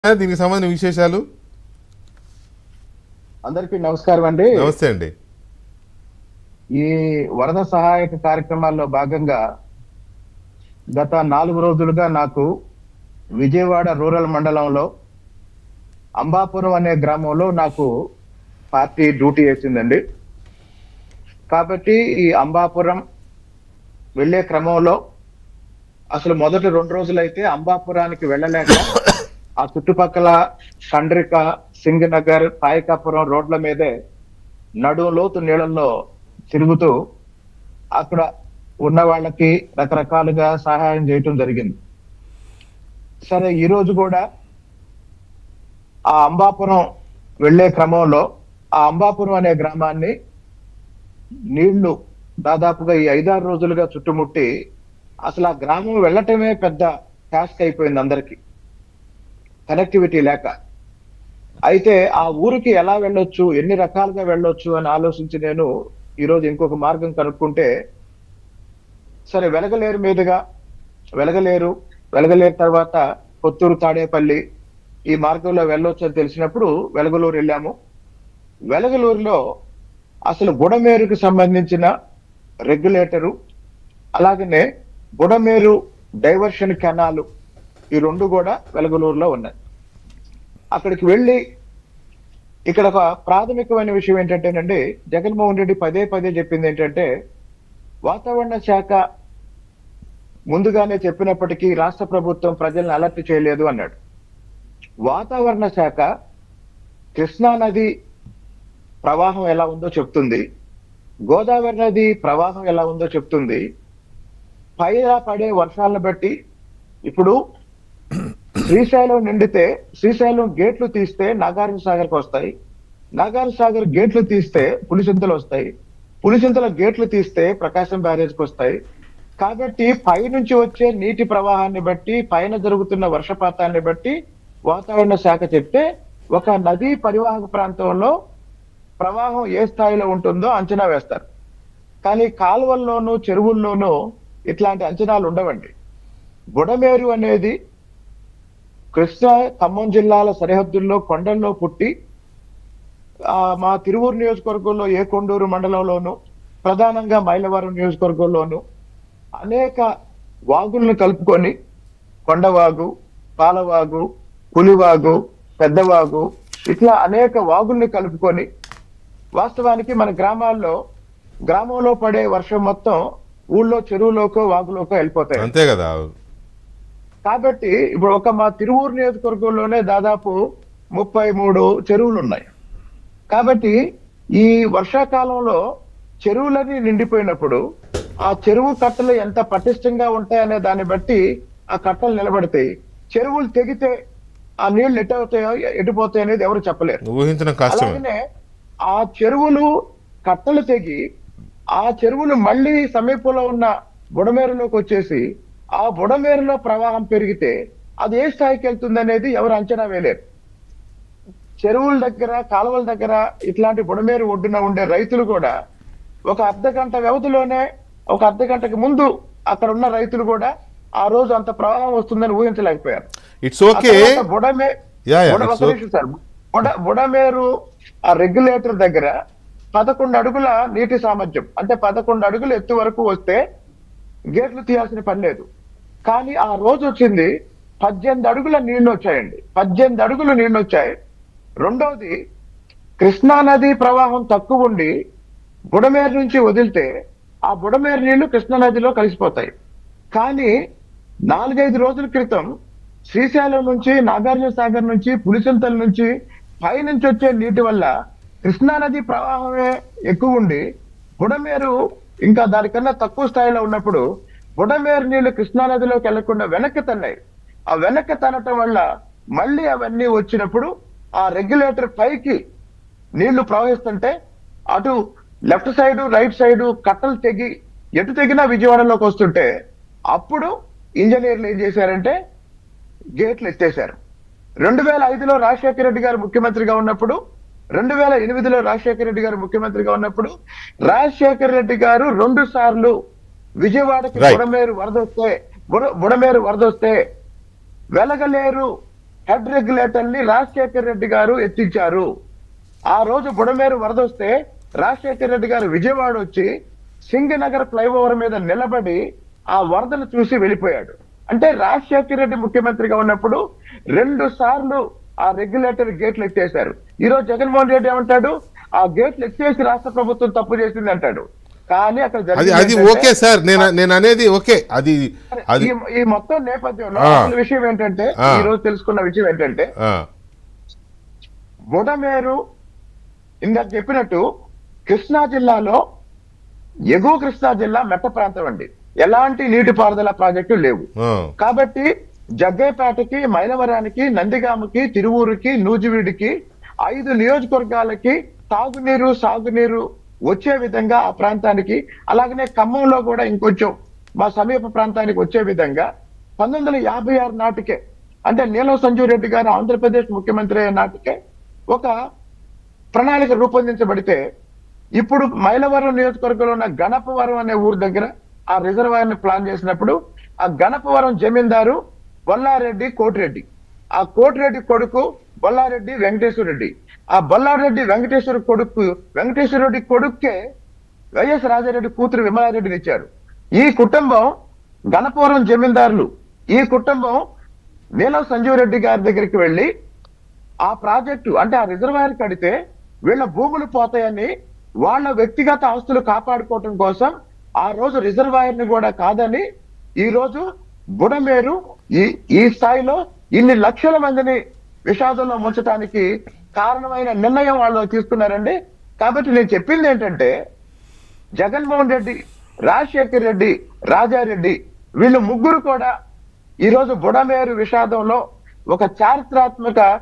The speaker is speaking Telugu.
దీనికి సంబంధించిన విశేషాలు అందరికీ నమస్కారం అండి నమస్తే అండి ఈ వరద సహాయక కార్యక్రమాల్లో భాగంగా గత నాలుగు రోజులుగా నాకు విజయవాడ రూరల్ మండలంలో అంబాపురం అనే గ్రామంలో నాకు పార్టీ డ్యూటీ వేసిందండి కాబట్టి ఈ అంబాపురం వెళ్ళే క్రమంలో అసలు మొదటి రెండు రోజులైతే అంబాపురానికి వెళ్ళలేక ఆ చుట్టుపక్కల కండ్రిక సింగనగర్ పాయకాపురం రోడ్ల మీదే నడుము లోతు నీళ్ళల్లో తిరుగుతూ అక్కడ ఉన్న వాళ్ళకి రకరకాలుగా సహాయం చేయటం జరిగింది సరే ఈ రోజు కూడా ఆ అంబాపురం వెళ్ళే క్రమంలో ఆ అంబాపురం అనే గ్రామాన్ని నీళ్లు దాదాపుగా ఈ ఐదారు రోజులుగా చుట్టుముట్టి అసలు ఆ గ్రామం వెళ్ళటమే పెద్ద టాస్క్ అయిపోయింది అందరికి కనెక్టివిటీ లేక అయితే ఆ ఊరికి ఎలా వెళ్ళొచ్చు ఎన్ని రకాలుగా వెళ్ళొచ్చు అని ఆలోచించి నేను ఈరోజు ఇంకొక మార్గం కనుక్కుంటే సరే వెలగలేరు మీదుగా వెలగలేరు వెలగలేరు తర్వాత కొత్తూరు తాడేపల్లి ఈ మార్గంలో వెళ్ళొచ్చు అని తెలిసినప్పుడు వెలగలూరు వెళ్ళాము వెలగలూరులో అసలు బుడమేరుకు సంబంధించిన రెగ్యులేటరు అలాగనే బుడమేరు డైవర్షన్ కెనాలు ఈ రెండు కూడా వెలగలూరులో ఉన్నాయి అక్కడికి వెళ్ళి ఇక్కడ ఒక ప్రాథమికమైన విషయం ఏంటంటేనండి జగన్మోహన్ రెడ్డి పదే పదే చెప్పింది ఏంటంటే వాతావరణ శాఖ ముందుగానే చెప్పినప్పటికీ రాష్ట్ర ప్రభుత్వం ప్రజల్ని అలర్ట్ చేయలేదు అన్నాడు వాతావరణ శాఖ కృష్ణా నది ప్రవాహం ఎలా ఉందో చెప్తుంది గోదావరి నది ప్రవాహం ఎలా ఉందో చెప్తుంది పైన పడే వర్షాలను బట్టి ఇప్పుడు శ్రీశైలం నిండితే శ్రీశైలం గేట్లు తీస్తే నాగార్జున సాగర్కి వస్తాయి నాగార్జున సాగర్ గేట్లు తీస్తే పులిచింతలు వస్తాయి పులిచింతల గేట్లు తీస్తే ప్రకాశం బ్యారేజ్కి వస్తాయి కాబట్టి పైనుంచి వచ్చే నీటి ప్రవాహాన్ని బట్టి పైన జరుగుతున్న వర్షపాతాన్ని బట్టి వాతావరణ శాఖ చెప్తే ఒక నదీ పరివాహక ప్రాంతంలో ప్రవాహం ఏ స్థాయిలో ఉంటుందో అంచనా వేస్తారు కానీ కాలువల్లోనూ చెరువుల్లోనూ ఇట్లాంటి అంచనాలు ఉండవండి బుడమేరు అనేది కృష్ణా ఖమ్మం జిల్లాల సరిహద్దుల్లో కొండల్లో పుట్టి ఆ, మా తిరువూరు నియోజకవర్గంలో ఏ కొండూరు మండలంలోను ప్రధానంగా మైలవరం నియోజకవర్గంలోను అనేక వాగులను కలుపుకొని కొండవాగు పాలవాగు పులివాగు పెద్దవాగు ఇట్లా అనేక వాగుల్ని కలుపుకొని వాస్తవానికి మన గ్రామాల్లో గ్రామంలో పడే వర్షం మొత్తం ఊళ్ళో చెరువులోకో వాగులోకో వెళ్ళిపోతాయి అంతే కదా కాబట్టి ఇప్పుడు ఒక మా తిరువూరు నియోజకవర్గంలోనే దాదాపు ముప్పై మూడు చెరువులు ఉన్నాయి కాబట్టి ఈ వర్షాకాలంలో చెరువులన్నీ నిండిపోయినప్పుడు ఆ చెరువు కట్టలు ఎంత పటిష్టంగా ఉంటాయనే దాన్ని బట్టి ఆ కట్టలు నిలబడతాయి చెరువులు తెగితే ఆ నీళ్లు ఎటు అవుతాయో ఎటుపోతాయి అనేది ఎవరు చెప్పలేరు ఊహించడం కష్టమే అలాగనే ఆ చెరువులు కట్టలు తెగి ఆ చెరువులు మళ్ళీ సమీపంలో ఉన్న బుడమేరులోకి వచ్చేసి ఆ బుడమేరులో ప్రవాహం పెరిగితే అది ఏ స్థాయికి వెళ్తుంది అనేది ఎవరు అంచనా వేయలేరు చెరువుల దగ్గర కాలువల దగ్గర ఇట్లాంటి బుడమేరు ఒడ్డున ఉండే రైతులు కూడా ఒక అర్ధ గంట వ్యవధిలోనే ఒక అర్ధ గంటకి ముందు అక్కడ ఉన్న రైతులు కూడా ఆ రోజు అంత ప్రవాహం వస్తుందని ఊహించలేకపోయారు ఇట్స్ ఓకే ఆ తర్వాత బుడమే Yeah, yeah, బుడ- it's ఒక నిమిషం సార్. బుడ- బుడమేరు ఆ రెగ్యులేటర్ దగ్గర పదకొండు అడుగుల నీటి సామర్థ్యం అంటే పదకొండు అడుగులు ఎత్తు వరకు వస్తే గేట్లు తీయాల్సిన పని లేదు కానీ ఆ రోజు వచ్చింది పద్దెనిమిది అడుగుల నీళ్లు వచ్చాయండి పద్దెనిమిది అడుగులు నీళ్లు వచ్చాయి రెండవది కృష్ణా నది ప్రవాహం తక్కువ ఉండి బుడమేరు నుంచి వదిలితే ఆ బుడమేరు నీళ్లు కృష్ణా నదిలో కలిసిపోతాయి కానీ నాలుగైదు రోజుల క్రితం శ్రీశైలం నుంచి నాగార్జున సాగర్ నుంచి పులిచింతల నుంచి పైనుంచి వచ్చే నీటి వల్ల కృష్ణా నది ప్రవాహమే ఎక్కువ ఉండి బుడమేరు ఇంకా దానికన్నా తక్కువ స్థాయిలో ఉన్నప్పుడు బుడమేరు నీళ్లు కృష్ణా నదిలోకి వెళ్లకుండా వెనక్కి తన్నాయి ఆ వెనక్కి తనటం వల్ల మళ్ళీ అవన్నీ వచ్చినప్పుడు ఆ రెగ్యులేటర్ పైకి నీళ్లు ప్రవహిస్తుంటే అటు లెఫ్ట్ సైడ్ రైట్ సైడ్ కట్టలు తెగి ఎటు తెగినా విజయవాడలోకి వస్తుంటే అప్పుడు ఇంజనీర్లు ఏం చేశారంటే గేట్లు ఎత్తేశారు రెండు వేల ఐదులో రాజశేఖర రెడ్డి గారు ముఖ్యమంత్రిగా ఉన్నప్పుడు రెండు వేల ఎనిమిదిలో రాజశేఖర రెడ్డి గారు ముఖ్యమంత్రిగా ఉన్నప్పుడు రాజశేఖర రెడ్డి గారు రెండు సార్లు విజయవాడకి Right. బుడమేరు వరద వస్తే బుడ బుడమేరు వరద వస్తే వెలగలేరు హెడ్ రెగ్యులేటర్ ని రాజశేఖర్ రెడ్డి గారు ఎత్తించారు ఆ రోజు బుడమేరు వరద వస్తే రాజశేఖర్ రెడ్డి గారు విజయవాడ వచ్చి సింగనగర్ ఫ్లైఓవర్ మీద నిలబడి ఆ వరదను చూసి వెళ్ళిపోయాడు అంటే రాజశేఖర్ రెడ్డి ముఖ్యమంత్రిగా ఉన్నప్పుడు రెండు సార్లు ఆ రెగ్యులేటర్ గేట్లు ఎత్తేశారు ఈ రోజు జగన్మోహన్ రెడ్డి ఏమంటాడు ఆ గేట్లు ఎత్తేసి రాష్ట్ర ప్రభుత్వం తప్పు చేసింది అంటాడు కానీ అక్కడ అది జరిగింది అది ఏంటంటే- ఓకే సార్ నేను నేను అనేది ఓకే అది అది ఈ ఈ మొత్తం నేపథ్యంలో ఆ. అసలు విషయం ఏంటంటే ఆ. ఈ రోజు తెలుసుకున్న విషయం ఏంటంటే ఆ, బుడమేరు ఇందాక చెప్పినట్టు కృష్ణా జిల్లాలో ఎగువ కృష్ణా జిల్లా మెట్ట ప్రాంతం అండి ఎలాంటి నీటిపారుదల ప్రాజెక్టులు లేవు ఆ, కాబట్టి జగ్గైపేటకి మైలవరానికి నందిగామకి తిరువూరుకి నూజివీడికి ఐదు నియోజకవర్గాలకి తాగునీరు సాగునీరు వచ్చే విధంగా ఆ ప్రాంతానికి అలాగనే ఖమ్మంలో కూడా ఇంకొంచెం మా సమీప ప్రాంతానికి వచ్చే విధంగా పంతొమ్మిది వందల యాభై ఆరు నాటికే అంటే నీలం సంజీవ్ రెడ్డి గారు ఆంధ్రప్రదేశ్ ముఖ్యమంత్రి అయిన నాటికే ఒక ప్రణాళిక రూపొందించబడితే ఇప్పుడు మైలవరం నియోజకవర్గంలో ఉన్న గణపవరం అనే ఊరు దగ్గర ఆ రిజర్వాయర్ ని ప్లాన్ చేసినప్పుడు ఆ గణపవరం జమీందారు బొల్లారెడ్డి కోటిరెడ్డి ఆ కోటిరెడ్డి కొడుకు బొల్లారెడ్డి వెంకటేశ్వర రెడ్డి ఆ బొల్లారెడ్డి వెంకటేశ్వర కొడుకు వెంకటేశ్వర రెడ్డి కొడుక్కే వైఎస్ రాజారెడ్డి కూతురు విమలారెడ్డిని ఇచ్చారు ఈ కుటుంబం గణపవరం జమీందారులు ఈ కుటుంబం నీలం సంజీవ్ రెడ్డి గారి దగ్గరికి వెళ్ళి ఆ ప్రాజెక్టు అంటే ఆ రిజర్వాయర్ కడితే వీళ్ళ భూములు పోతాయని వాళ్ళ వ్యక్తిగత ఆస్తులు కాపాడుకోవటం కోసం ఆ రోజు రిజర్వాయర్ ని కూడా కాదని ఈ రోజు బుడమేరు ఈ ఈ స్థాయిలో ఇన్ని లక్షల మందిని విషాదంలో ముంచడానికి కారణమైన నిర్ణయం వాళ్ళు తీసుకున్నారండి కాబట్టి నేను చెప్పింది ఏంటంటే జగన్మోహన్ రెడ్డి రాజశేఖర్ రెడ్డి రాజారెడ్డి వీళ్ళు ముగ్గురు కూడా ఈ రోజు బుడమేరు విషాదంలో ఒక చారిత్రాత్మక